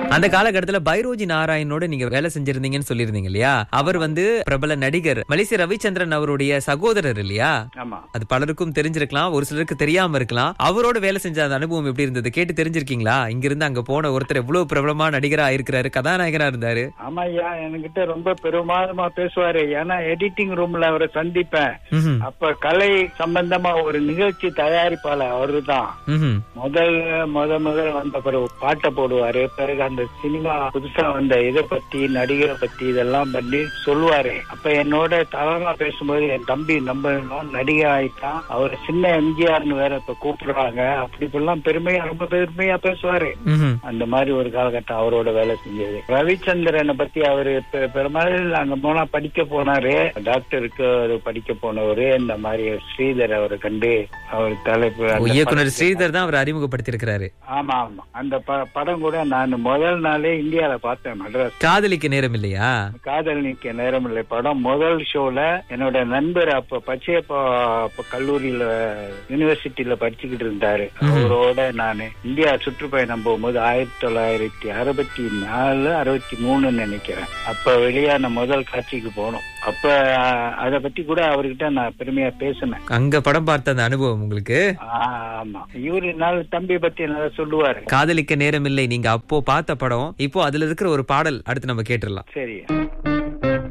அந்த காலகட்டத்துல பைரோஜி நாராயணோட நீங்க வேலை செஞ்சிருந்தீங்கன்னு சொல்லியிருந்தீங்க இல்லையா அவர் வந்து பிரபல நடிகர் மலேசிய ரவிச்சந்திரன் அவருடைய சகோதரர் இல்லையா ஆமா அது பலருக்கும் தெரிஞ்சிருக்கலாம் ஒரு சிலருக்கு தெரியாம இருக்கலாம் அவரோட வேலை செஞ்ச அந்த அனுபவம் எப்படி இருந்தது கேட்டு தெரிஞ்சிருக்கீங்களா இங்க இருந்து அங்க போன ஒருத்தர் எவ்வளவு பிரபலமா நடிகரா இருக்கிறாரு கதாநாயகரா இருந்தாரு ஆமா ஐயா என்கிட்ட ரொம்ப பெருமாதமா பேசுவாரு ஏன்னா எடிட்டிங் ரூம்ல அவரை சந்திப்பேன் ம்ஹும். அப்ப கலை சம்பந்தமா ஒரு நிகழ்ச்சி தயாரிப்பாளர் அவருதான் ம்ஹும். முதல் முத முதல் வந்த பிறகு பாட்டை போடுவாரு பிறகு அந்த சினிமா புதுசா வந்த இதை பத்தி நடிகரை பத்தி இதெல்லாம் பண்ணி சொல்லுவாரு அப்ப என்னோட தவறா பேசும்போது என் தம்பி நம்பணும் நடிகை ஆயிட்டான் அவர் சின்ன எம்ஜிஆர்னு வேற இப்ப கூப்பிடுறாங்க அப்படி இப்படிலாம் பெருமையா ரொம்ப பெருமையா பேசுவாரு ம்ஹும். அந்த மாதிரி ஒரு காலகட்டம் அவரோட வேலை செஞ்சது ரவிச்சந்திரனை பத்தி அவரு பெ- பெரும்பாலும் அங்க போனா படிக்க போனாரு டாக்டருக்கு அவரு படிக்க போனவரு இந்த மாதிரி ஸ்ரீதர் அவரை கண்டு அவர் தலைப்பு ஓ, அந்த இயக்குனர் படத்துல- ஸ்ரீதர் தான் அவர் அறிமுகப்படுத்தி இருக்கிறாரு ஆமா ஆமா அந்த ப- படம் கூட நான் முதல் நாளே இந்தியால பார்த்தேன் மெட்ராஸ் காதலிக்க நேரம் இல்லையா காதல் நிக்க நேரம் இல்லை படம் முதல் ஷோல என்னோட நண்பர் அப்ப பச்சையப்பா அப்ப கல்லூரியில யூனிவர்சிட்டியில படிச்சுக்கிட்டு இருந்தாரு அவரோட நான் இந்தியா சுற்றுப்பயணம் போகும்போது ஆயிரத்தி தொள்ளாயிரத்தி அறுபத்தி நாலு அறுபத்தி மூணுன்னு நினைக்கிறேன் அப்ப வெளியான முதல் காட்சிக்கு போனோம் அப்ப அத பத்தி கூட அவர்கிட்ட நான் பெருமையா பேசினேன் அங்க படம் பார்த்த அந்த அனுபவம் உங்களுக்கு ஆமா இவரு நாள் தம்பி பத்தி நல்லா சொல்லுவாரு காதலிக்க நேரம் இல்லை நீங்க அப்போ பார்த்த படம் இப்போ அதுல இருக்கிற ஒரு பாடல் அடுத்து நம்ம கேட்டுடலாம் சரி